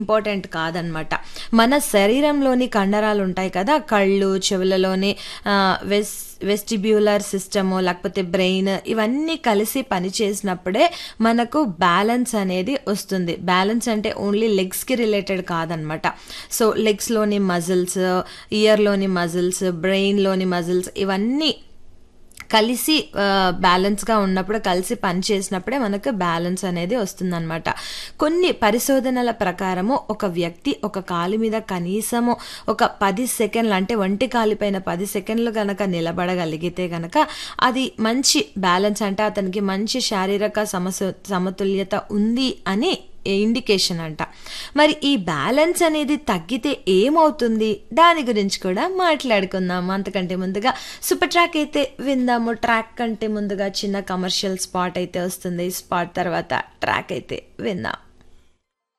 important కాదనమాట మన శరీరంలోని కండరాలు ఉంటాయి కదా కళ్ళు చెవులలోని ఆ, వెస్ వెస్టిబ్యులర్ సిస్టము లేకపోతే బ్రెయిన్ ఇవన్నీ కలిసి పనిచేసినప్పుడే మనకు బ్యాలెన్స్ అనేది వస్తుంది బ్యాలెన్స్ అంటే ఓన్లీ లెగ్స్కి రిలేటెడ్ కాదనమాట సో లెగ్స్లోని మజిల్స్ ఇయర్లోని మజిల్స్ బ్రెయిన్లోని మజిల్స్ ఇవన్నీ కలిసి బ్యాలెన్స్గా ఉన్నప్పుడు కలిసి పని చేసినప్పుడే మనకు బ్యాలెన్స్ అనేది వస్తుందన్నమాట కొన్ని పరిశోధనల ప్రకారము ఒక వ్యక్తి ఒక కాలు మీద కనీసము ఒక పది సెకండ్లు అంటే ఒంటి కాలిపైన పది సెకండ్లు కనుక నిలబడగలిగితే కనుక అది మంచి బ్యాలెన్స్ అంటే అతనికి మంచి శారీరక సమస్య సమతుల్యత ఉంది అని ఇండికేషన్ అంట మరి ఈ బ్యాలెన్స్ అనేది తగ్గితే ఏమవుతుంది దాని గురించి కూడా మాట్లాడుకుందాం అంతకంటే ముందుగా సూపర్ ట్రాక్ అయితే విందాము ట్రాక్ కంటే ముందుగా చిన్న కమర్షియల్ స్పాట్ అయితే వస్తుంది స్పాట్ తర్వాత ట్రాక్ అయితే విందాం